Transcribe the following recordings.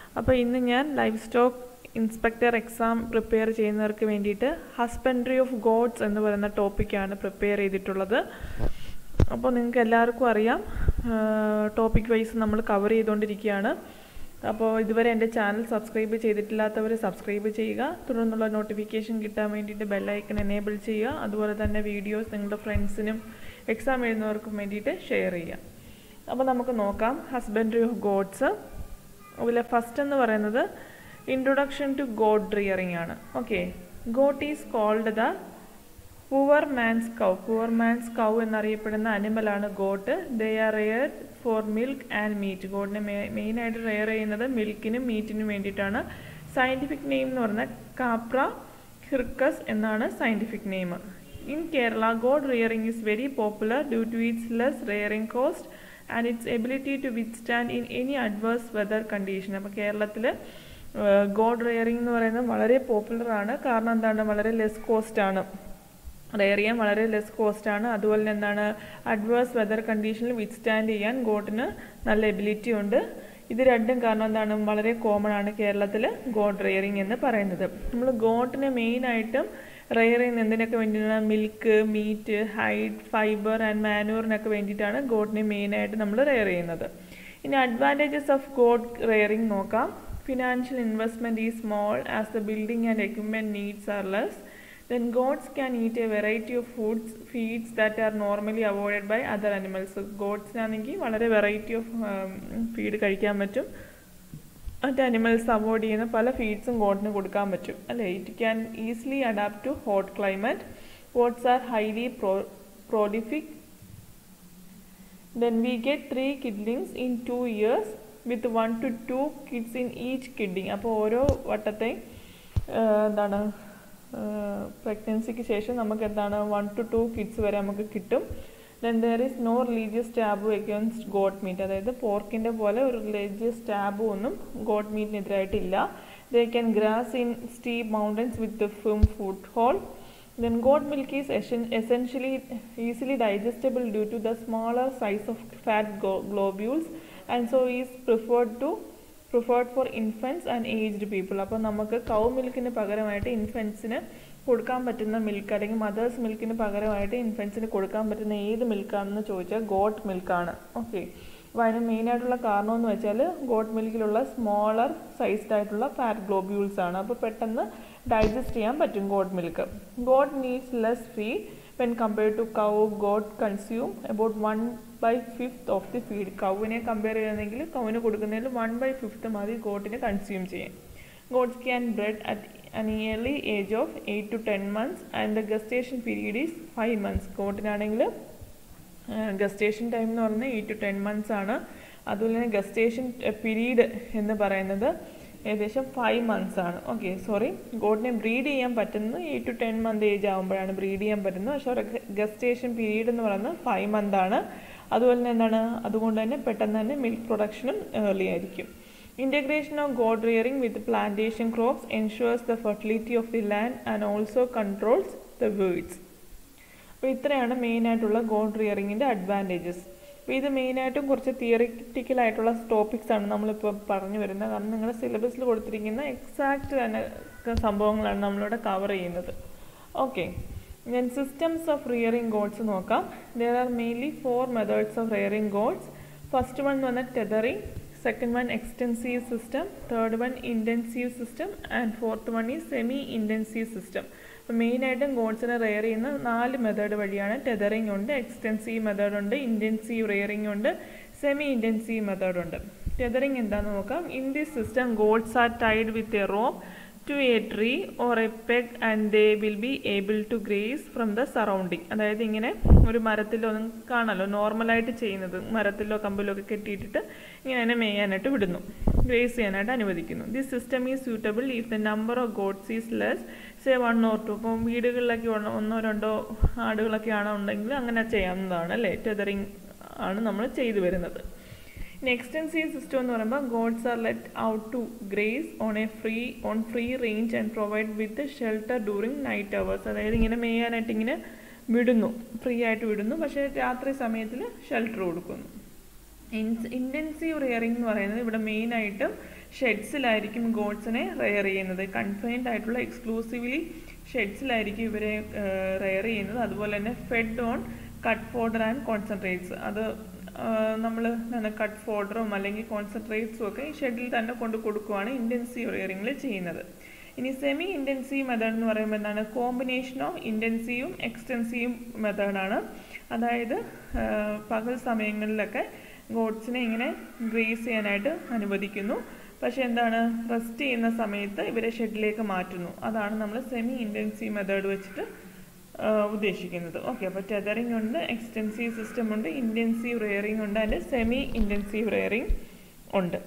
അപ്പോൾ ഇന്ന് ഞാൻ livestock inspector exam prepare ചെയ്യുന്നവർക്ക് വേണ്ടിയിട്ട് ഹസ്ബൻഡറി ഓഫ് ഗോഡ്സ് എന്ന് പറയുന്ന ടോപ്പിക്കാണ് പ്രിപ്പയർ ചെയ്തിട്ടുള്ളത് അപ്പോൾ നിങ്ങൾക്ക് എല്ലാവർക്കും അറിയാം ടോപ്പിക് വൈസ് നമ്മൾ കവർ ചെയ്തുകൊണ്ടിരിക്കുകയാണ് അപ്പോൾ ഇതുവരെ എൻ്റെ ചാനൽ സബ്സ്ക്രൈബ് ചെയ്തിട്ടില്ലാത്തവർ സബ്സ്ക്രൈബ് ചെയ്യുക തുടർന്നുള്ള നോട്ടിഫിക്കേഷൻ കിട്ടാൻ വേണ്ടിയിട്ട് ബെല്ലൈക്കൺ എനേബിൾ ചെയ്യുക അതുപോലെ തന്നെ വീഡിയോസ് നിങ്ങളുടെ ഫ്രണ്ട്സിനും എക്സാം എഴുതുന്നവർക്കും വേണ്ടിയിട്ട് ഷെയർ ചെയ്യുക അപ്പോൾ നമുക്ക് നോക്കാം ഹസ്ബൻഡറി ഓഫ് ഗോഡ്സ് അതിലെ ഫസ്റ്റ് എന്ന് പറയുന്നത് ഇൻട്രൊഡക്ഷൻ ടു ഗോഡ് റിയറിംഗ് ആണ് okay goat is called the poor man's cow poor man's cow എന്നറിയപ്പെടുന്ന അനിമലാണ് goat they are rear for milk and meat ഗോഡിനെ മെയിനായിട്ട് റെയർ ചെയ്യുന്നത് മിൽക്കിനും മീറ്റിനും വേണ്ടിയിട്ടാണ് സയൻറ്റിഫിക് നെയിം എന്ന് പറഞ്ഞാൽ കാപ്ര ഹിർക്കസ് എന്നാണ് scientific name in Kerala goat rearing is very popular due to its less rearing cost and its ability to withstand in any adverse weather condition അപ്പോൾ കേരളത്തിൽ God rearing എന്ന് പറയുന്നത് വളരെ പോപ്പുലർ ആണ് കാരണം എന്താണ് വളരെ ലെസ് കോസ്റ്റ് ആണ് റെയർ ചെയ്യാൻ വളരെ ലെസ് കോസ്റ്റ് ആണ് അതുപോലെ തന്നെ എന്താണ് അഡ്വേഴ്സ് വെതർ കണ്ടീഷനിൽ വിത്ത്സ്റ്റാൻഡ് ചെയ്യാൻ ഗോട്ടിന് നല്ല എബിലിറ്റി ഉണ്ട് ഇത് രണ്ടും കാരണം എന്താണ് വളരെ കോമൺ ആണ് കേരളത്തിൽ ഗോഡ് റെയറിംഗ് എന്ന് പറയുന്നത് നമ്മൾ ഗോട്ടിനെ മെയിനായിട്ടും റെയർ ചെയ്യുന്ന എന്തിനൊക്കെ വേണ്ടിയിട്ടാണ് milk meat hide fibre and മാനുവറിനൊക്കെ വേണ്ടിയിട്ടാണ് ഗോട്ടിനെ മെയിനായിട്ട് നമ്മൾ റെയർ ചെയ്യുന്നത് ഇനി അഡ്വാൻറ്റേജസ് ഓഫ് ഗോഡ് റെയറിംഗ് നോക്കാം financial investment is small as the building and equipment needs are less then goats can eat a variety of foods feeds that are normally avoided by other animals ഗോഡ്സിനാണെങ്കിൽ വളരെ variety of feed കഴിക്കാൻ പറ്റും മറ്റ് animals avoid ചെയ്യുന്ന പല ഫീഡ്സും ഗോഡിന് കൊടുക്കാൻ പറ്റും അല്ലേ it can easily adapt to hot climate goats are highly pro prolific then we get three kidlings in two years with one to two kids in each kidding അപ്പോൾ ഓരോ വട്ടത്തെയും എന്താണ് പ്രഗ്നൻസിക്ക് ശേഷം നമുക്ക് എന്താണ് വൺ ടു ടു കിഡ്സ് വരെ നമുക്ക് കിട്ടും then there is no religious taboo against goat meat അതായത് പോർക്കിൻ്റെ പോലെ ഒരു റിലീജിയസ് ടാബു ഒന്നും ഗോഡ് മീറ്റിനെതിരായിട്ടില്ല they can graze in steep mountains with ഫിം food hole then goat milk is essentially easily digestible due to the smaller size of fat globules and so is preferred to preferred for infants and aged people അപ്പോൾ നമുക്ക് കൗ മിൽക്കിന് പകരമായിട്ട് ഇൻഫൻസിന് കൊടുക്കാൻ പറ്റുന്ന milk അല്ലെങ്കിൽ mothers മിൽക്കിന് പകരമായിട്ട് ഇൻഫൻസിന് കൊടുക്കാൻ പറ്റുന്ന ഏത് മിൽക്കാണെന്ന് ചോദിച്ചാൽ ഗോട്ട് മിൽക്കാണ് ഓക്കെ അപ്പോൾ അതിന് മെയിനായിട്ടുള്ള കാരണം എന്ന് വെച്ചാൽ ഗോട്ട് മിൽക്കിലുള്ള സ്മോളർ സൈസ്ഡ് ആയിട്ടുള്ള ഫാറ്റ് ഗ്ലോബ്യൂൾസ് ആണ് അപ്പോൾ പെട്ടെന്ന് ഡൈജസ്റ്റ് ചെയ്യാൻ പറ്റും goat milk goat needs less feed when compared to cow goat consume about one by fifth of the feed കൗവിനെ കമ്പയർ ചെയ്യുന്നെങ്കിൽ കൗവിന് കൊടുക്കുന്നതിൽ വൺ ബൈ ഫിഫ്ത്ത് മതി ഗോട്ടിന് കൺസ്യൂം ചെയ്യാൻ goats can bred at an early age of eight to ten months and the gestation period is five months ഗോട്ടിനാണെങ്കിൽ gestation time എന്ന് പറയുന്നത് എയ്റ്റ് ടു ടെൻ മന്ത്സ് ആണ് അതുപോലെ തന്നെ ഗസ്റ്റേഷൻ പീരീഡ് എന്ന് പറയുന്നത് ഏകദേശം ഫൈവ് മന്ത്സ് ആണ് ഓക്കെ സോറി ഗോഡിനെ ബ്രീഡ് ചെയ്യാൻ പറ്റുന്നത് eight to ten month age ആകുമ്പോഴാണ് ബ്രീഡ് ചെയ്യാൻ പറ്റുന്നത് പക്ഷേ ഒരു ഗസ്റ്റേഷൻ പീരീഡ് എന്ന് പറയുന്നത് ഫൈവ് മന്ത് ആണ് അതുപോലെ തന്നെ എന്താണ് അതുകൊണ്ട് തന്നെ പെട്ടെന്ന് തന്നെ മിൽക്ക് പ്രൊഡക്ഷനും ഏർലി ആയിരിക്കും integration of goat rearing with plantation crops ensures the fertility of the land and also controls the words അപ്പോൾ ഇത്രയാണ് മെയിനായിട്ടുള്ള ഗോഡ് റിയറിങ്ങിൻ്റെ അഡ്വാൻറ്റേജസ് അപ്പോൾ ഇത് മെയിനായിട്ടും കുറച്ച് തിയറിറ്റിക്കൽ ആയിട്ടുള്ള ടോപ്പിക്സ് ആണ് നമ്മളിപ്പോൾ പറഞ്ഞു വരുന്നത് കാരണം നിങ്ങളുടെ സിലബസിൽ കൊടുത്തിരിക്കുന്ന എക്സാക്റ്റ് തന്നെ സംഭവങ്ങളാണ് നമ്മളിവിടെ കവർ ചെയ്യുന്നത് ഓക്കെ ഞാൻ സിസ്റ്റംസ് ഓഫ് റിയറിംഗ് ഗോഡ്സ് നോക്കാം there are mainly four methods of rearing goats first one എന്ന് പറഞ്ഞാൽ tethering second one extensive system third one intensive system and fourth one ഈ സെമി ഇൻറ്റൻസീവ് സിസ്റ്റം അപ്പോൾ മെയിനായിട്ടും ഗോഡ്സിനെ rare ചെയ്യുന്ന നാല് method വഴിയാണ് tethering ഉണ്ട് എക്സ്റ്റെൻസീവ് മെത്തേഡ് ഉണ്ട് ഇൻറ്റൻസീവ് റെയറിംഗ് ഉണ്ട് സെമി ഇൻറ്റൻസീവ് മെത്തേഡ് ഉണ്ട് ടെതറിങ് എന്താണെന്ന് നോക്കാം in this system goats are tied with a rope to a tree or a peg and they will be able to graze from the surrounding അതായത് ഇങ്ങനെ ഒരു മരത്തിലോ കാണാമല്ലോ നോർമലായിട്ട് ചെയ്യുന്നത് മരത്തിലോ കമ്പിലോ ഒക്കെ കെട്ടിയിട്ടിട്ട് ഇങ്ങനെ തന്നെ മേയാനായിട്ട് വിടുന്നു ഗ്രേസ് ചെയ്യാനായിട്ട് അനുവദിക്കുന്നു this system is suitable if the number of goats is less say one or two അപ്പം വീടുകളിലൊക്കെ ഒന്നോ രണ്ടോ ആടുകളൊക്കെ ആണോ ഉണ്ടെങ്കിൽ അങ്ങനെ ചെയ്യാവുന്നതാണ് അല്ലേ ടെതറിങ് ആണ് നമ്മൾ ചെയ്തു വരുന്നത് ഇനി എക്സ്റ്റെൻസീവ് സിസ്റ്റം എന്ന് പറയുമ്പോൾ goats are let out to graze on a free on free range and provide with shelter during night hours അതായത് ഇങ്ങനെ മേയാനായിട്ട് ഇങ്ങനെ വിടുന്നു ഫ്രീ ആയിട്ട് വിടുന്നു പക്ഷേ രാത്രി സമയത്തിൽ ഷെൽട്ടർ കൊടുക്കുന്നു ഇൻറ്റൻസീവ് റിയറിംഗ് എന്ന് പറയുന്നത് ഇവിടെ മെയിനായിട്ടും ഷെഡ്സിലായിരിക്കും ഗോഡ്സിനെ റെയർ ചെയ്യുന്നത് കൺഫൈൻഡ് ആയിട്ടുള്ള എക്സ്ക്ലൂസീവ്ലി ഷെഡ്സിലായിരിക്കും ഇവരെ റെയർ ചെയ്യുന്നത് അതുപോലെ തന്നെ fed on cut fodder and concentrates അത് നമ്മൾ കട്ട് ഫോഡറും അല്ലെങ്കിൽ കോൺസെൻട്രേറ്റ്സും ഒക്കെ ഈ ഷെഡിൽ തന്നെ കൊണ്ട് കൊടുക്കുകയാണ് ഇൻറ്റൻസീവ് റെയറിങ്ങിൽ ചെയ്യുന്നത് ഇനി സെമി ഇൻറ്റൻസീവ് മെത്തേഡ് എന്ന് പറയുമ്പോൾ എന്താണ് കോമ്പിനേഷൻ ഓഫ് ഇൻറ്റൻസീവും എക്സ്റ്റെൻസീവും മെത്തേഡാണ് അതായത് പകൽ സമയങ്ങളിലൊക്കെ ഗോഡ്സിനെ ഇങ്ങനെ ഗ്രേസ് ചെയ്യാനായിട്ട് അനുവദിക്കുന്നു പക്ഷെ എന്താണ് റെസ്റ്റ് ചെയ്യുന്ന സമയത്ത് ഇവരെ ഷെഡിലേക്ക് മാറ്റുന്നു അതാണ് നമ്മൾ സെമി ഇൻറ്റൻസീവ് മെത്തേഡ് വെച്ചിട്ട് ഉദ്ദേശിക്കുന്നത് ഓക്കെ അപ്പോൾ ടെതറിംഗ് ഉണ്ട് എക്സ്റ്റെൻസീവ് സിസ്റ്റം ഉണ്ട് ഇൻറ്റൻസീവ് റെയറിംഗ് ഉണ്ട് ആൻഡ് സെമി ഇൻറ്റൻസീവ് റെയറിംഗ് ഉണ്ട്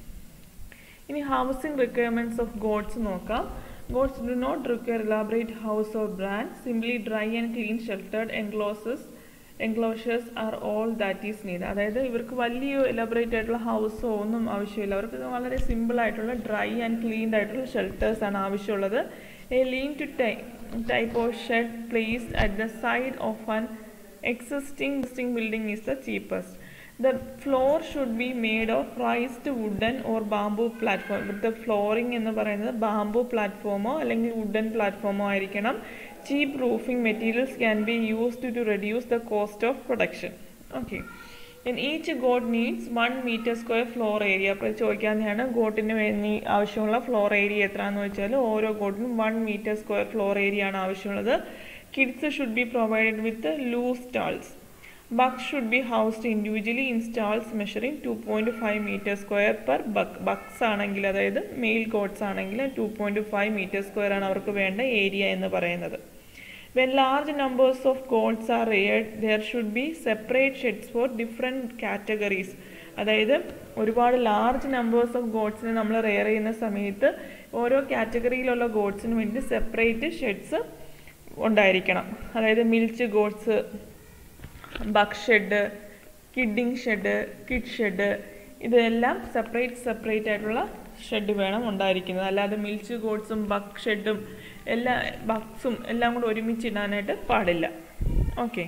ഇനി ഹൗസിംഗ് റിക്വയർമെൻറ്റ്സ് ഓഫ് ഗോഡ്സ് നോക്കാം goats do not require elaborate house or barn simply dry and clean sheltered encloses enclosures are all that is need അതായത് ഇവർക്ക് വലിയ എലബറേറ്റ് ആയിട്ടുള്ള ഹൗസോ ഒന്നും ആവശ്യമില്ല അവർക്ക് വളരെ സിമ്പിൾ ആയിട്ടുള്ള ഡ്രൈ ആൻഡ് ക്ലീൻഡ് ആയിട്ടുള്ള ഷെൽട്ടേഴ്സ് ആണ് ആവശ്യമുള്ളത് a lean to type of shed placed at the side of an existing existing building is the cheapest the floor should be made of raised wooden or bamboo platform ഇവിടുത്തെ flooring എന്ന് പറയുന്നത് bamboo പ്ലാറ്റ്ഫോമോ അല്ലെങ്കിൽ wooden പ്ലാറ്റ്ഫോമോ ആയിരിക്കണം cheap roofing materials can be used to reduce the cost of production okay in each goat needs one metre square floor area അപ്പോൾ ചോദിക്കാവുന്നതാണ് ഗോട്ടിന് വേണ്ടി ആവശ്യമുള്ള ഫ്ലോർ ഏരിയ എത്രയാണെന്ന് വെച്ചാൽ ഓരോ ഗോട്ടിനും one metre square floor area ആണ് ആവശ്യമുള്ളത് kids should be provided with loose stalls buck should be housed individually in stalls measuring two point five metre square per buck bucks ആണെങ്കിൽ അതായത് മെയിൽ ഗോഡ്സ് ആണെങ്കിൽ two point five metre square ആണ് അവർക്ക് വേണ്ട area എന്ന് പറയുന്നത് when large numbers of goats are reared there should be separate sheds for different categories അതായത് ഒരുപാട് ലാർജ് നമ്പേഴ്സ് ഓഫ് ഗോഡ്സിനെ നമ്മൾ റെയർ ചെയ്യുന്ന സമയത്ത് ഓരോ കാറ്റഗറിയിലുള്ള ഗോഡ്സിന് വേണ്ടി സെപ്പറേറ്റ് ഷെഡ്സ് ഉണ്ടായിരിക്കണം അതായത് milch goats buck shed kidding shed kid shed ഇതെല്ലാം സെപ്പറേറ്റ് സെപ്പറേറ്റ് ആയിട്ടുള്ള ഷെഡ് വേണം ഉണ്ടായിരിക്കുന്നത് അല്ലാതെ മിൽച്ച് ഗോഡ്സും ബക്ക് ഷെഡും എല്ലാ ബക്സും എല്ലാം കൂടെ ഒരുമിച്ച് ഇടാനായിട്ട് പാടില്ല ഓക്കെ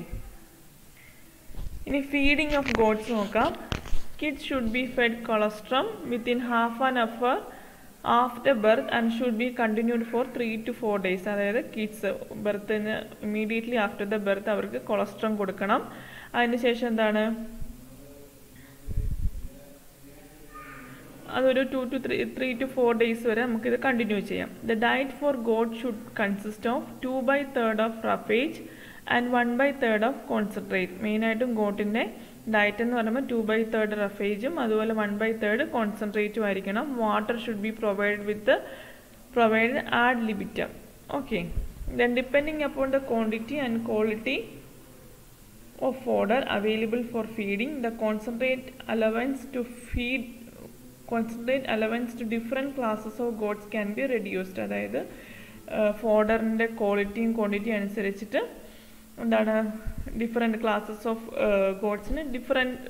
ഇനി ഫീഡിങ് ഓഫ് ഗോഡ്സ് നോക്കാം kids should be fed colostrum within half an hour after birth and should be continued for three to four days അതായത് കിഡ്സ് ബർത്തിന് ഇമീഡിയറ്റ്ലി ആഫ്റ്റർ ദ ബർത്ത് അവർക്ക് കൊളസ്ട്രം കൊടുക്കണം അതിനുശേഷം എന്താണ് അതൊരു two to three three to four days വരെ നമുക്കിത് continue ചെയ്യാം the diet for goat should consist of two by third of roughage and one by third of concentrate മെയിനായിട്ടും ഗോട്ടിൻ്റെ ഡയറ്റ് എന്ന് പറയുമ്പോൾ ടു ബൈ തേർഡ് റഫേജും അതുപോലെ വൺ ബൈ തേർഡ് കോൺസെൻട്രേറ്റും ആയിരിക്കണം water should be provide with provide ad libitum okay then depending upon the quantity and quality of fodder available for feeding the concentrate allowance to feed concentrate allowance to different classes of goats can be reduced അതായത് ഫോഡറിൻ്റെ ക്വാളിറ്റിയും ക്വാണ്ടിറ്റിയും അനുസരിച്ചിട്ട് എന്താണ് different classes of ഗോഡ്സിന് different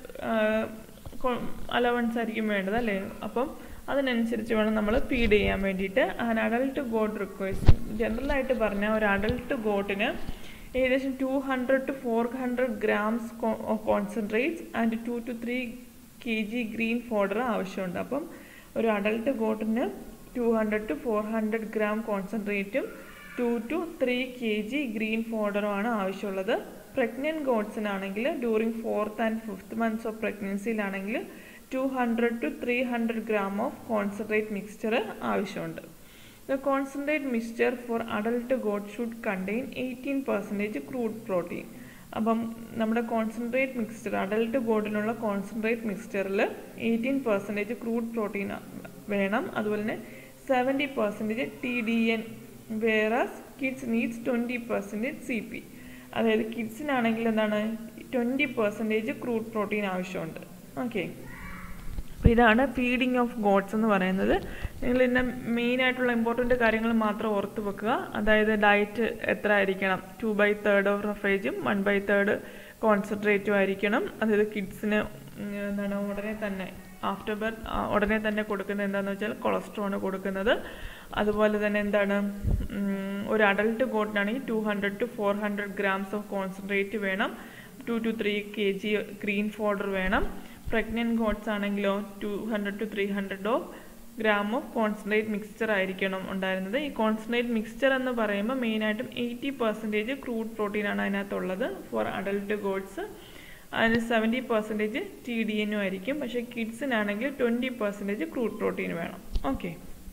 allowance ആയിരിക്കും വേണ്ടത് അല്ലേ അപ്പം അതിനനുസരിച്ച് വേണം നമ്മൾ ഫീഡ് ചെയ്യാൻ വേണ്ടിയിട്ട് ആൻ അഡൽട്ട് ഗോഡ് റിക്വസ്റ്റ് ജനറലായിട്ട് പറഞ്ഞാൽ ഒരു അഡൽട്ട് ഗോട്ടിന് ഏകദേശം two hundred to four hundred grams concentrates and two to three K G green fodder ആവശ്യമുണ്ട് അപ്പം ഒരു അഡൽട്ട് ഗോട്ടിന് two hundred to four hundred gram കോൺസെൻട്രേറ്റും two to three K G green ഫോഡറുമാണ് ആവശ്യമുള്ളത് പ്രഗ്നൻറ്റ് ഗോഡ്സിനാണെങ്കിൽ during fourth and fifth months of പ്രഗ്നൻസിയിലാണെങ്കിൽ two hundred to three hundred gram of concentrate mixture ആവശ്യമുണ്ട് The concentrate mixture for adult goat should contain 18 percentage crude protein അപ്പം നമ്മുടെ concentrate mixture adult ഗോഡിനുള്ള concentrate മിക്സ്ചറിൽ eighteen percentage crude protein വേണം അതുപോലെ തന്നെ seventy percentage T D N whereas kids needs twenty percentage C P അതായത് കിഡ്സിനാണെങ്കിൽ എന്താണ് ട്വൻറ്റി പെർസെൻറ്റേജ് ക്രൂഡ് പ്രോട്ടീൻ ആവശ്യമുണ്ട് ഓക്കെ അപ്പോൾ ഇതാണ് ഫീഡിങ് ഓഫ് ഗോഡ്സ് എന്ന് പറയുന്നത് നിങ്ങൾ ഇതിൻ്റെ മെയിനായിട്ടുള്ള ഇമ്പോർട്ടൻ്റ് കാര്യങ്ങൾ മാത്രം ഓർത്ത് വെക്കുക അതായത് ഡയറ്റ് എത്ര ആയിരിക്കണം ടു ബൈ തേർഡ് ഓഫ് റഫേജും വൺ ബൈ തേർഡ് കോൺസെൻട്രേറ്റും ആയിരിക്കണം അതായത് കിഡ്സിന് എന്താണ് ഉടനെ തന്നെ ആഫ്റ്റർ ബർത്ത് ഉടനെ തന്നെ കൊടുക്കുന്നത് എന്താണെന്ന് വെച്ചാൽ കൊളസ്ട്രോൾ കൊടുക്കുന്നത് അതുപോലെ തന്നെ എന്താണ് ഒരു അഡൽട്ട് ഗോട്ടിനാണെങ്കിൽ two hundred to four hundred grams of concentrate വേണം two to three K G green fodder വേണം പ്രഗ്നൻറ്റ് ഗോഡ്സ് ആണെങ്കിലോ two hundred to three hundred of gram of concentrate mixture ആയിരിക്കണം ഉണ്ടായിരുന്നത് ഈ കോൺസെൻട്രേറ്റ് മിക്സ്ചർ എന്ന് പറയുമ്പോൾ മെയിനായിട്ടും എയ്റ്റി പെർസെൻറ്റേജ് ക്രൂഡ് പ്രോട്ടീനാണ് അതിനകത്തുള്ളത് ഫോർ അഡൽട്ട് ഗോഡ്സ് അതിന് സെവൻറ്റി പെർസെൻറ്റേജ് ടി ഡി എനും ആയിരിക്കും പക്ഷേ കിഡ്സിനാണെങ്കിൽ ട്വൻറ്റി പെർസെൻറ്റേജ് ക്രൂഡ് പ്രോട്ടീൻ വേണം ഓക്കെ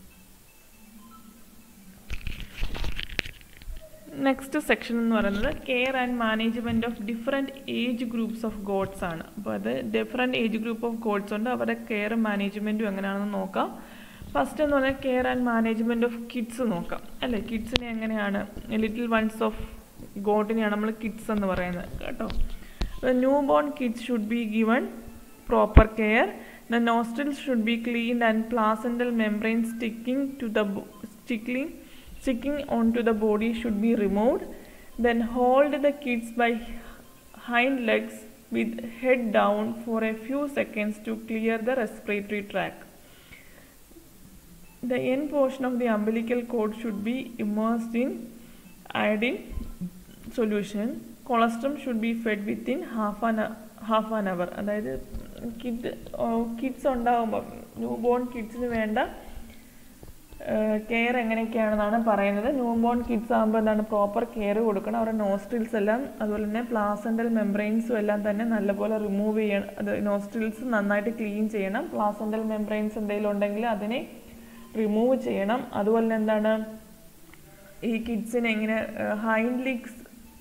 നെക്സ്റ്റ് സെക്ഷൻ എന്ന് പറയുന്നത് care and management of different age groups of goats ആണ് അപ്പോൾ അത് different age group of goats ഉണ്ട് അവരുടെ കെയറും മാനേജ്മെൻറ്റും എങ്ങനെയാണെന്ന് നോക്കാം ഫസ്റ്റ് എന്ന് പറഞ്ഞാൽ care and management of kids നോക്കാം അല്ലേ കിഡ്സിനെ എങ്ങനെയാണ് ലിറ്റിൽ വൺസ് ഓഫ് ഗോഡിനെയാണ് നമ്മൾ കിഡ്സ് എന്ന് പറയുന്നത് കേട്ടോ new born kids should be given proper care the nostrils should be cleaned and placental membrane sticking to the sticking sticking onto the body should be removed. Then hold the kids by hind legs with head down for a few seconds to clear the respiratory tract. The end portion of the umbilical cord should be immersed in iodine solution. Colostrum should be fed within half an, half an hour. അതായത് kid kids ഉണ്ടാകുമ്പോൾ new born കിഡ്സിന് വേണ്ട care എങ്ങനെയൊക്കെയാണെന്നാണ് പറയുന്നത് new born kids ആകുമ്പോൾ എന്താണ് proper care കൊടുക്കണം അവരുടെ nostrils എല്ലാം അതുപോലെ തന്നെ പ്ലാസെൻ്റൽ മെംബ്രെയിൻസും എല്ലാം തന്നെ നല്ലപോലെ റിമൂവ് ചെയ്യണം അത് നോസ്ട്രിൽസ് നന്നായിട്ട് ക്ലീൻ ചെയ്യണം പ്ലാസെൻ്റൽ മെംബ്രെയിൻസ് എന്തെങ്കിലും ഉണ്ടെങ്കിൽ അതിനെ റിമൂവ് ചെയ്യണം അതുപോലെ തന്നെ എന്താണ് ഈ കിഡ്സിനെ ഇങ്ങനെ ഹൈൻഡ് ലിഗ്സ്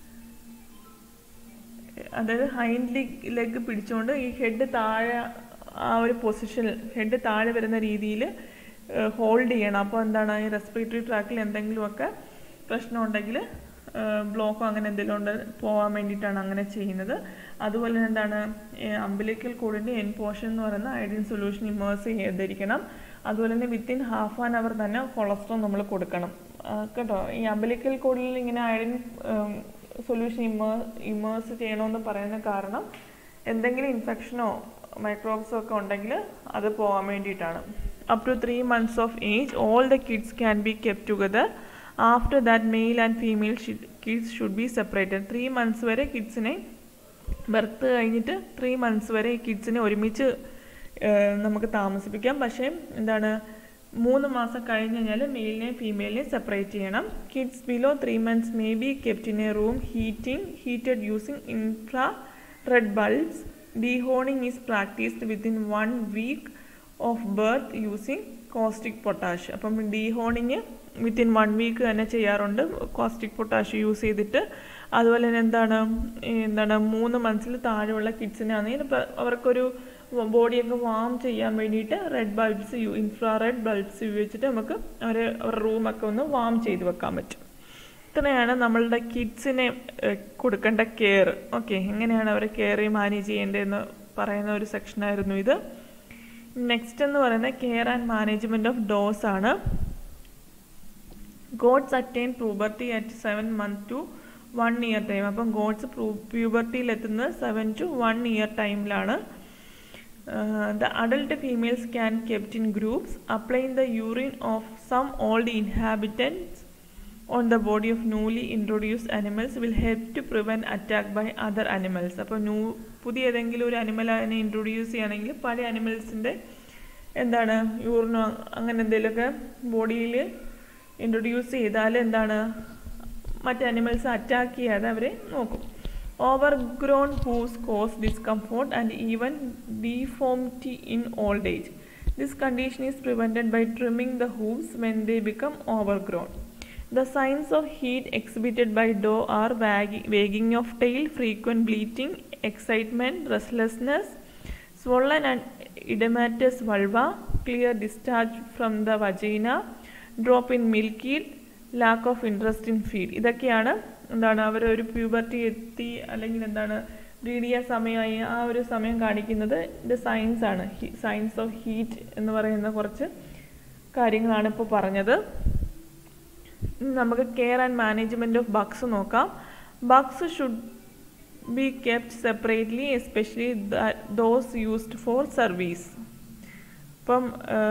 അതായത് ഹൈൻഡ് ലിഗ് ലെഗ് പിടിച്ചുകൊണ്ട് ഈ ഹെഡ് താഴെ ആ ഒരു പൊസിഷനിൽ ഹെഡ് താഴെ വരുന്ന രീതിയിൽ ഹോൾഡ് ചെയ്യണം അപ്പോൾ എന്താണ് ഈ റെസ്പിറേറ്ററി ട്രാക്കിൽ എന്തെങ്കിലുമൊക്കെ പ്രശ്നം ഉണ്ടെങ്കിൽ ബ്ലോക്കോ അങ്ങനെ എന്തെങ്കിലും ഉണ്ട് പോകാൻ വേണ്ടിയിട്ടാണ് അങ്ങനെ ചെയ്യുന്നത് അതുപോലെ എന്താണ് അമ്പലിക്കൽ കോഡിൻ്റെ എൻ പോർഷൻ എന്ന് പറയുന്ന ഐഡിൻ സൊല്യൂഷൻ ഇമേഴ്സ് ചെയ്തിരിക്കണം അതുപോലെ തന്നെ വിത്തിൻ ഹാഫ് ആൻ അവർ തന്നെ കൊളസ്ട്രോൾ നമ്മൾ കൊടുക്കണം കേട്ടോ ഈ അമ്പലിക്കൽ കോഡിൽ ഇങ്ങനെ ഐഡിൻ സൊല്യൂഷൻ ഇമേ ഇമേഴ്സ് ചെയ്യണമെന്ന് പറയുന്ന കാരണം എന്തെങ്കിലും ഇൻഫെക്ഷനോ മൈക്രോബ്സോ ഒക്കെ ഉണ്ടെങ്കിൽ അത് പോകാൻ വേണ്ടിയിട്ടാണ് up to 3 months of age all the kids can be kept together after that male and female kids should be separated 3 months വരെ കിഡ്സിനെ ബർത്ത് കഴിഞ്ഞിട്ട് ത്രീ മന്ത്സ് വരെ ഈ കിഡ്സിനെ ഒരുമിച്ച് നമുക്ക് താമസിപ്പിക്കാം പക്ഷേ എന്താണ് മൂന്ന് മാസം കഴിഞ്ഞ് കഴിഞ്ഞാൽ മെയിലിനെയും ഫീമെയിലിനെയും സെപ്പറേറ്റ് ചെയ്യണം kids below three months may be kept in a room heating heated using infrared bulbs dehorning is practised within one week of birth using caustic potash അപ്പം ഡീഹോണിങ് വിത്തിൻ വൺ വീക്ക് തന്നെ ചെയ്യാറുണ്ട് caustic potash use ചെയ്തിട്ട് അതുപോലെ തന്നെ എന്താണ് എന്താണ് മൂന്ന് മന്ത്സിൽ താഴെയുള്ള കിഡ്സിനാണെങ്കിൽ അവർക്കൊരു ബോഡിയൊക്കെ വാം ചെയ്യാൻ വേണ്ടിയിട്ട് റെഡ് ബൾബ്സ് യു ഇൻഫ്രാ റെഡ് ബൾബ്സ് ഉപയോഗിച്ചിട്ട് നമുക്ക് അവർ അവരുടെ റൂമൊക്കെ ഒന്ന് വാം ചെയ്ത് വെക്കാൻ പറ്റും ഇത്രയാണ് നമ്മളുടെ കിഡ്സിനെ കൊടുക്കേണ്ട കെയർ ഓക്കെ എങ്ങനെയാണ് അവരെ കെയർ മാനേജ് ചെയ്യേണ്ടതെന്ന് പറയുന്ന ഒരു സെക്ഷനായിരുന്നു ഇത് നെക്സ്റ്റ് എന്ന് പറയുന്നത് care and management of does ആണ് goats attain puberty at seven month to one year time അപ്പം ഗോഡ്സ് പ്യൂബർട്ടിയിൽ എത്തുന്നത് സെവൻ ടു വൺ ഇയർ ടൈമിലാണ് the adult females can kept in groups applying the urine of some old inhabitants on the body of newly introduced animals will help to prevent attack by other animals അപ്പോൾ new പുതിയ ഏതെങ്കിലും ഒരു animal അതിനെ introduce ചെയ്യുകയാണെങ്കിൽ പഴയ അനിമൽസിൻ്റെ എന്താണ് യൂറിനോ അങ്ങനെ എന്തെങ്കിലുമൊക്കെ ബോഡിയിൽ ഇൻട്രൊഡ്യൂസ് ചെയ്താൽ എന്താണ് മറ്റ് അനിമൽസ് അറ്റാക്ക് ചെയ്യാതെ അവരെ നോക്കും over grown hooves cause discomfort and even deformity in old age this condition is prevented by trimming the hooves when they become over grown The signs of heat exhibited by doe are wagging, wagging of tail, frequent bleating, excitement, restlessness, swollen and edematous vulva, clear discharge from the vagina, drop in milk yield, lack of interest in feed. ഇതൊക്കെയാണ് എന്താണ് അവർ ഒരു puberty എത്തി അല്ലെങ്കിൽ എന്താണ് read ചെയ്യാൻ സമയമായി ആ ഒരു സമയം കാണിക്കുന്നത് ഇത് സയൻസ് ആണ് സയൻസ് ഓഫ് ഹീറ്റ് എന്ന് പറയുന്ന കുറച്ച് കാര്യങ്ങളാണ് ഇപ്പോൾ പറഞ്ഞത് നമുക്ക് care and management of bucks നോക്കാം bucks should be kept separately especially those used for service അപ്പം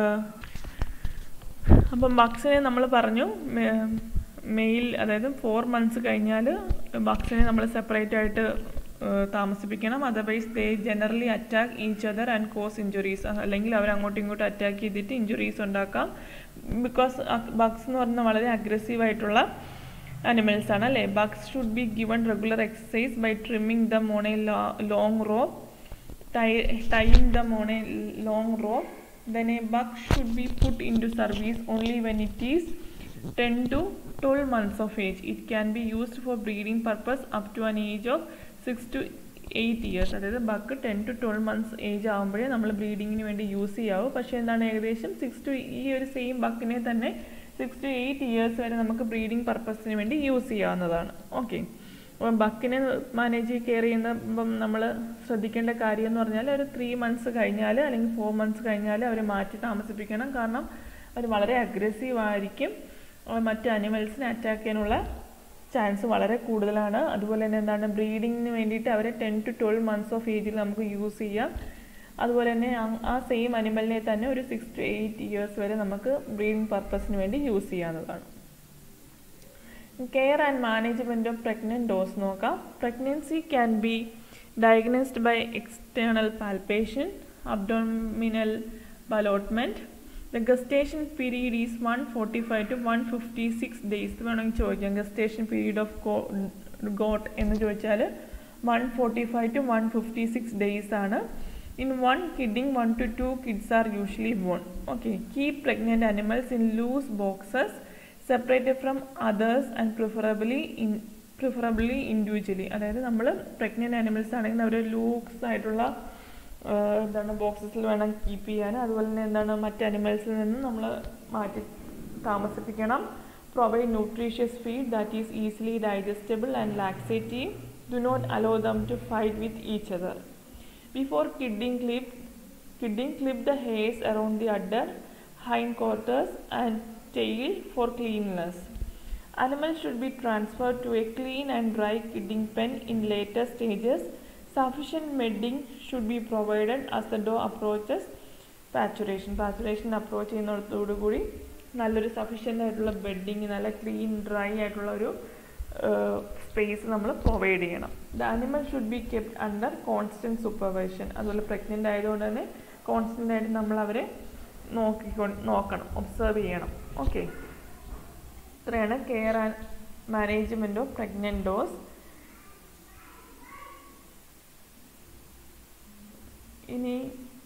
അപ്പം ബഗ്സിനെ നമ്മൾ പറഞ്ഞു മെയിൽ അതായത് ഫോർ മന്ത്സ് കഴിഞ്ഞാൽ ബഗ്സിനെ നമ്മൾ സെപ്പറേറ്റ് ആയിട്ട് താമസിപ്പിക്കണം otherwise they generally attack each other and cause injuries അല്ലെങ്കിൽ അവർ അങ്ങോട്ടും ഇങ്ങോട്ടും അറ്റാക്ക് ചെയ്തിട്ട് ഇഞ്ചുറീസ് ഉണ്ടാക്കാം ബിക്കോസ് ബഗ്സ് എന്ന് പറഞ്ഞാൽ വളരെ അഗ്രസീവ് ആയിട്ടുള്ള അനിമൽസ് ആണ് അല്ലേ bucks should be given regular exercise by trimming them on a long rope tying them on a long rope then a bug should be put into service only when it is 10 to 12 months of age it can be used for breeding purpose up to an age of 6 to 8 years അതായത് buck ten to twelve months age ആകുമ്പോഴേ നമ്മൾ ബ്രീഡിങ്ങിന് വേണ്ടി use ചെയ്യാവൂ പക്ഷേ എന്താണ് ഏകദേശം six to ഈ ഒരു സെയിം ബക്കിനെ തന്നെ സിക്സ് ടു എയ്റ്റ് ഇയേഴ്സ് വരെ നമുക്ക് ബ്രീഡിംഗ് പർപ്പസിന് വേണ്ടി യൂസ് ചെയ്യാവുന്നതാണ് ഓക്കെ അപ്പം ബക്കിനെ മാനേജ് കെയർ ചെയ്യുമ്പം നമ്മൾ ശ്രദ്ധിക്കേണ്ട കാര്യം എന്ന് പറഞ്ഞാൽ ഒരു ത്രീ മന്ത്സ് കഴിഞ്ഞാൽ അല്ലെങ്കിൽ ഫോർ മന്ത്സ് കഴിഞ്ഞാൽ അവരെ മാറ്റി താമസിപ്പിക്കണം കാരണം അവർ വളരെ അഗ്രസീവ് ആയിരിക്കും മറ്റ് അനിമൽസിനെ അറ്റാക്ക് ചെയ്യാനുള്ള ചാൻസ് വളരെ കൂടുതലാണ് അതുപോലെ തന്നെ എന്താണ് ബ്രീഡിങ്ങിന് വേണ്ടിയിട്ട് അവരെ ten to twelve months of ഏജിൽ നമുക്ക് യൂസ് ചെയ്യാം അതുപോലെ തന്നെ ആ സെയിം അനിമലിനെ തന്നെ ഒരു സിക്സ് ടു എയ്റ്റ് ഇയേഴ്സ് വരെ നമുക്ക് ബ്രീഡിംഗ് പർപ്പസിന് വേണ്ടി യൂസ് ചെയ്യാവുന്നതാണ് care and management of pregnant does നോക്കാം pregnancy can be diagnosed by external palpation abdominal ballottement the gestation period is one forty five to one fifty six days വേണമെങ്കിൽ ചോദിക്കാം gestation period of goat എന്ന് ചോദിച്ചാൽ one forty five to one fifty six days ആണ് in one kidding one to two kids are usually born okay keep pregnant animals in loose boxes separated from others and preferably in preferably individually അതായത് നമ്മൾ pregnant animals ആണെങ്കിൽ അവർ looks ആയിട്ടുള്ള എന്താണ് ബോക്സസിൽ വേണം keep ചെയ്യാൻ അതുപോലെ തന്നെ എന്താണ് മറ്റ് അനിമൽസിൽ നിന്ന് നമ്മൾ മാറ്റി താമസിപ്പിക്കണം provide nutritious feed that is easily digestible and laxative do not allow them to fight with each other before kidding clip kidding clip the hairs around the udder hind quarters and tail for cleanliness. Animals should be transferred to a clean and dry kidding pen in later stages. Sufficient bedding should be provided as the doe approaches parturition parturition approach ചെയ്യുന്നിടത്തോടുകൂടി നല്ലൊരു sufficient ആയിട്ടുള്ള bedding നല്ല clean dry ആയിട്ടുള്ള ഒരു space നമ്മൾ provide ചെയ്യണം the animal should be kept under constant supervision അതുപോലെ pregnant ആയതുകൊണ്ട് തന്നെ കോൺസ്റ്റൻ്റ് ആയിട്ട് നമ്മൾ അവരെ നോക്കിക്കൊണ്ട് നോക്കണം ഒബ്സർവ് ചെയ്യണം ഓക്കെ ഇത്രയാണ് care and management of pregnant does ഇനി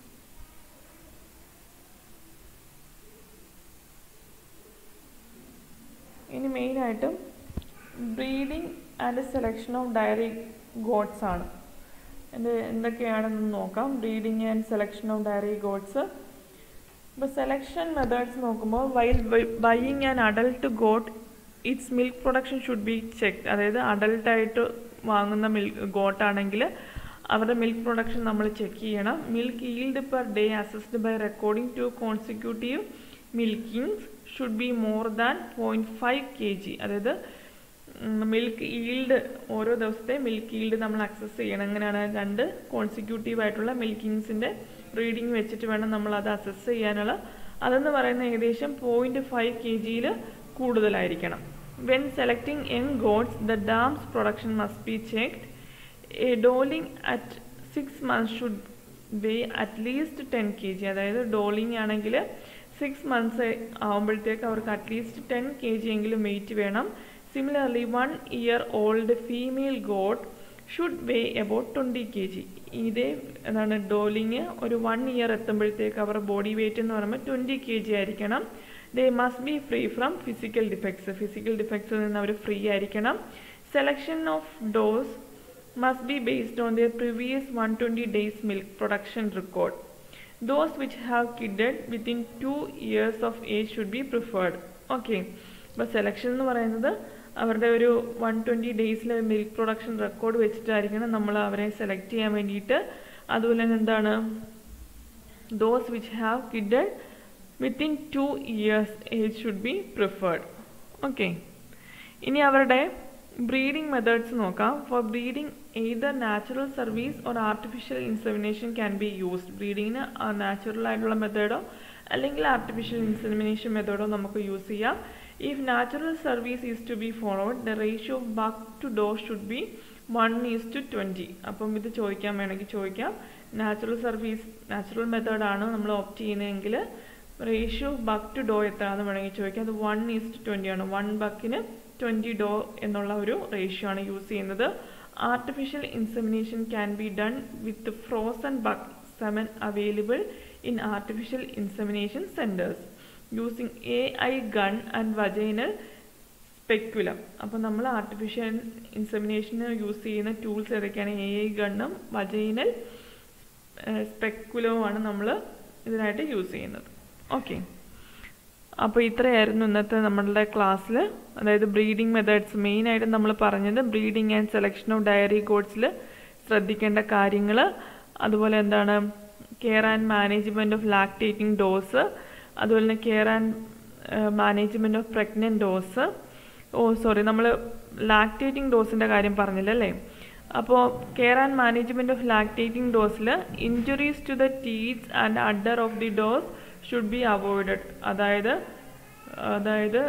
ഇനി മെയിനായിട്ടും breeding and selection of dairy goats ആണ് ഇത് എന്തൊക്കെയാണെന്ന് നോക്കാം breeding and selection of dairy goats ഇപ്പോൾ സെലക്ഷൻ മെത്തേഡ്സ് നോക്കുമ്പോൾ while buying an adult goat its milk production should be check അതായത് അഡൽട്ടായിട്ട് വാങ്ങുന്ന മിൽക്ക് ഗോട്ടാണെങ്കിൽ അവരുടെ മിൽക്ക് പ്രൊഡക്ഷൻ നമ്മൾ ചെക്ക് ചെയ്യണം milk yield per day assessed by recording two consecutive milkings should be more than point five K G അതായത് milk yield ഓരോ ദിവസത്തെ മിൽക്ക് ഈൽഡ് നമ്മൾ അക്സസ് ചെയ്യണം എങ്ങനെയാണ് രണ്ട് കോൺസിക്യൂട്ടീവ് ആയിട്ടുള്ള മിൽക്കിങ്സിൻ്റെ റീഡിങ് വെച്ചിട്ട് വേണം നമ്മൾ അത് അസസ് ചെയ്യാനുള്ള അതെന്ന് പറയുന്ന ഏകദേശം പോയിൻറ്റ് ഫൈവ് കെ ജിയിൽ കൂടുതലായിരിക്കണം when selecting young goats the dams production must be checked a doeling at six months should be at least ten K G അതായത് ഡോളിങ് ആണെങ്കിൽ സിക്സ് മന്ത്സ് ആകുമ്പോഴത്തേക്ക് അവർക്ക് അറ്റ്ലീസ്റ്റ് ടെൻ കെ ജി എങ്കിലും weight വേണം similarly one year old female goat should weigh about twenty K G ഇതേ എന്താണ് doling ഒരു one year എത്തുമ്പോഴത്തേക്ക് അവരുടെ ബോഡി വെയിറ്റ് എന്ന് പറയുമ്പോൾ ട്വൻറ്റി കെ ജി ആയിരിക്കണം they must be free from physical defects physical ഡിഫക്ട്സിൽ നിന്ന് അവർ ഫ്രീ ആയിരിക്കണം selection of does must be based on their previous one twenty days milk production record those which have kidded within two years of age should be preferred okay അപ്പോൾ സെലക്ഷൻ എന്ന് പറയുന്നത് അവരുടെ ഒരു വൺ ട്വൻറ്റി ഡേയ്സിലെ milk production record വെച്ചിട്ടായിരിക്കണം നമ്മൾ അവരെ സെലക്ട് ചെയ്യാൻ വേണ്ടിയിട്ട് അതുപോലെ തന്നെ എന്താണ് those which have kidded within two years age should be preferred okay ഇനി അവരുടെ ബ്രീഡിംഗ് മെത്തേഡ്സ് നോക്കാം for breeding either natural service or artificial insemination can be used ബ്രീഡിങ്ങിന് നാച്ചുറൽ ആയിട്ടുള്ള മെത്തേഡോ അല്ലെങ്കിൽ ആർട്ടിഫിഷ്യൽ ഇൻസെമിനേഷൻ മെത്തേഡോ നമുക്ക് യൂസ് ചെയ്യാം If natural service is to be followed, the ratio of buck to doe should be one is to twenty അപ്പം ഇത് ചോദിക്കാൻ വേണമെങ്കിൽ ചോദിക്കാം നാച്ചുറൽ സർവീസ് നാച്ചുറൽ മെത്തേഡാണ് നമ്മൾ ഓപ്റ്റ് ചെയ്യുന്നതെങ്കിൽ റേഷ്യോ ബക്ക് ടു ഡോ എത്രയാണെന്ന് വേണമെങ്കിൽ ചോദിക്കാം അത് വൺ ഈസ് ടു ട്വൻറ്റി ആണ് വൺ ബക്കിന് ട്വൻറ്റി ഡോ എന്നുള്ള ഒരു റേഷ്യോ ആണ് യൂസ് ചെയ്യുന്നത് artificial insemination can be done with frozen buck semen available in artificial insemination centres using A I gun and vaginal speculum അപ്പോൾ നമ്മൾ ആർട്ടിഫിഷ്യൽ ഇൻസെമിനേഷന് use ചെയ്യുന്ന ടൂൾസ് ഏതൊക്കെയാണ് എ ഐ ഗണ്ണും വജൈനൽ സ്പെക്കുലവുമാണ് നമ്മൾ ഇതിനായിട്ട് യൂസ് ചെയ്യുന്നത് ഓക്കെ അപ്പോൾ ഇത്രയായിരുന്നു ഇന്നത്തെ നമ്മളുടെ ക്ലാസ്സിൽ അതായത് ബ്രീഡിംഗ് മെത്തേഡ്സ് മെയിനായിട്ട് നമ്മൾ പറഞ്ഞത് breeding and selection of dairy കോഡ്സിൽ ശ്രദ്ധിക്കേണ്ട കാര്യങ്ങൾ അതുപോലെ എന്താണ് care and management of lactating does അതുപോലെ തന്നെ care and management of pregnant does oh sorry നമ്മൾ ലാക്ടേറ്റിംഗ് ഡോസിൻ്റെ കാര്യം പറഞ്ഞില്ല അല്ലേ അപ്പോൾ care and management of lactating ഡോസിൽ injuries to the teats and udder of the does should be avoided അതായത് അതായത്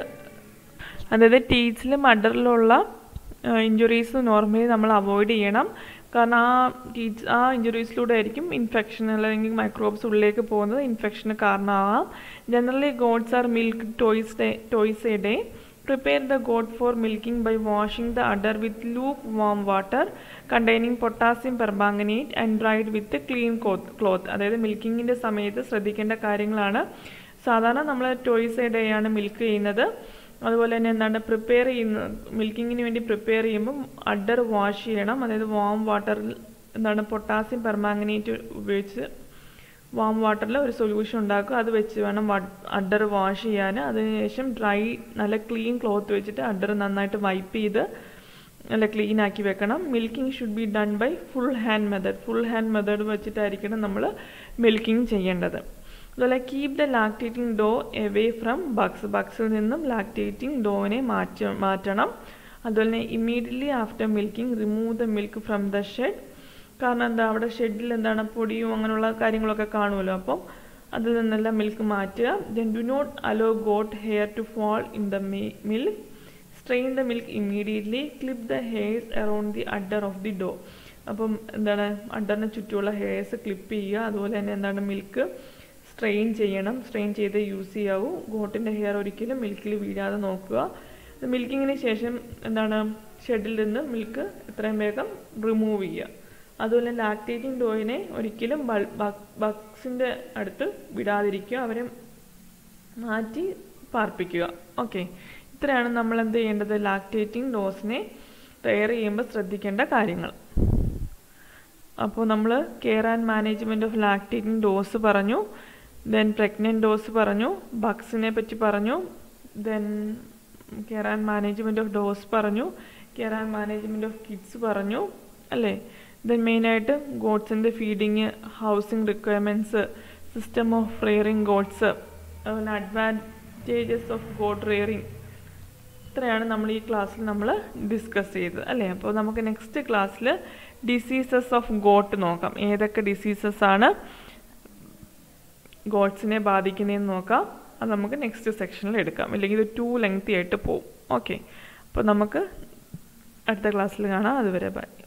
അതായത് ടീത്സിലും അഡറിലുള്ള ഇഞ്ചുറീസ് നോർമലി നമ്മൾ അവോയ്ഡ് ചെയ്യണം കാരണം ആ ടീച്ച് ആ ഇഞ്ചുറീസിലൂടെ ആയിരിക്കും ഇൻഫെക്ഷൻ അല്ലെങ്കിൽ മൈക്രോബ്സ് ഉള്ളിലേക്ക് പോകുന്നത് ഇൻഫെക്ഷന് കാരണമാകാം generally goats are milk twice day twice a day prepare the goat for milking by washing the udder with lukewarm water containing potassium permanganate and dried with clean cloth അതായത് മിൽക്കിങ്ങിൻ്റെ സമയത്ത് ശ്രദ്ധിക്കേണ്ട കാര്യങ്ങളാണ് സാധാരണ നമ്മൾ ടോയ്സ് എ ഡേ ആണ് milk ചെയ്യുന്നത് അതുപോലെ തന്നെ എന്താണ് പ്രിപ്പയർ ചെയ്യുന്ന മിൽക്കിങ്ങിന് വേണ്ടി പ്രിപ്പയർ ചെയ്യുമ്പോൾ അഡർ വാഷ് ചെയ്യണം അതായത് വാം വാട്ടറിൽ എന്താണ് പൊട്ടാസ്യം പെർമാംഗനേറ്റ് ഉപയോഗിച്ച് വാം വാട്ടറിൽ ഒരു സൊല്യൂഷൻ ഉണ്ടാക്കുക അത് വെച്ച് വേണം അഡർ വാഷ് ചെയ്യാൻ അതിനുശേഷം ഡ്രൈ നല്ല ക്ലീൻ ക്ലോത്ത് വെച്ചിട്ട് അഡർ നന്നായിട്ട് വൈപ്പ് ചെയ്ത് നല്ല ക്ലീൻ ആക്കി വെക്കണം milking should be done by full hand method full hand method വെച്ചിട്ടായിരിക്കണം നമ്മൾ മിൽക്കിംഗ് ചെയ്യേണ്ടത് അതുപോലെ keep the lactating doe away from bucks ബക്സിൽ നിന്നും ലാക്ടേറ്റിംഗ് ഡോവിനെ മാറ്റ മാറ്റണം അതുപോലെ തന്നെ immediately after milking remove the milk from the shed കാരണം എന്താ അവിടെ ഷെഡിൽ എന്താണ് പൊടിയും അങ്ങനെയുള്ള കാര്യങ്ങളൊക്കെ കാണുമല്ലോ അപ്പം അതിൽ നിന്നെല്ലാം മിൽക്ക് മാറ്റുക then do not allow goat hair to fall in the milk strain the milk immediately clip the hairs around the udder of the doe അപ്പം എന്താണ് അഡറിന് ചുറ്റുമുള്ള ഹെയർസ് ക്ലിപ്പ് ചെയ്യുക അതുപോലെ തന്നെ എന്താണ് മിൽക്ക് സ്ട്രെയിൻ ചെയ്യണം സ്ട്രെയിൻ ചെയ്ത് യൂസ് ചെയ്യാവൂ ഗോട്ടിൻ്റെ ഹെയർ ഒരിക്കലും മിൽക്കിൽ വീഴാതെ നോക്കുക മിൽക്കിങ്ങിന് ശേഷം എന്താണ് ഷെഡിൽ നിന്ന് മിൽക്ക് എത്രയും വേഗം റിമൂവ് ചെയ്യുക അതുപോലെ ലാക്ടേറ്റിംഗ് ഡോയിനെ ഒരിക്കലും ബക്സിൻ്റെ അടുത്ത് വിടാതിരിക്കുക അവരെ മാറ്റി പാർപ്പിക്കുക ഓക്കെ ഇത്രയാണ് നമ്മൾ എന്ത് ചെയ്യേണ്ടത് ലാക്ടേറ്റിംഗ് ഡോസിനെ തയ്യാർ ചെയ്യുമ്പോൾ ശ്രദ്ധിക്കേണ്ട കാര്യങ്ങൾ അപ്പോൾ നമ്മൾ care and management of lactating does പറഞ്ഞു ദെൻ പ്രഗ്നൻറ്റ് ഡോസ് പറഞ്ഞു ബക്സിനെ പറ്റി പറഞ്ഞു then care and management of does പറഞ്ഞു care and management of kids പറഞ്ഞു അല്ലേ ദെൻ മെയിനായിട്ട് ഗോഡ്സിൻ്റെ feeding housing requirements system of rearing goats അതുപോലെ അഡ്വാൻറ്റേജസ് ഓഫ് ഗോഡ് റെയറിങ് ഇത്രയാണ് നമ്മൾ ഈ ക്ലാസ്സിൽ നമ്മൾ ഡിസ്കസ് ചെയ്തത് അല്ലേ അപ്പോൾ നമുക്ക് നെക്സ്റ്റ് ക്ലാസ്സിൽ ഡിസീസസ് ഓഫ് ഗോട്ട് നോക്കാം ഏതൊക്കെ ഡിസീസസ് ആണ് ഗോഡ്സിനെ ബാധിക്കുന്നതെന്ന് നോക്കാം അത് നമുക്ക് നെക്സ്റ്റ് സെക്ഷനിൽ എടുക്കാം ഇല്ലെങ്കിൽ ഇത് ടു ലെങ്തി ആയിട്ട് പോവും ഓക്കെ അപ്പോൾ നമുക്ക് അടുത്ത ക്ലാസ്സിൽ കാണാം അതുവരെ ബൈ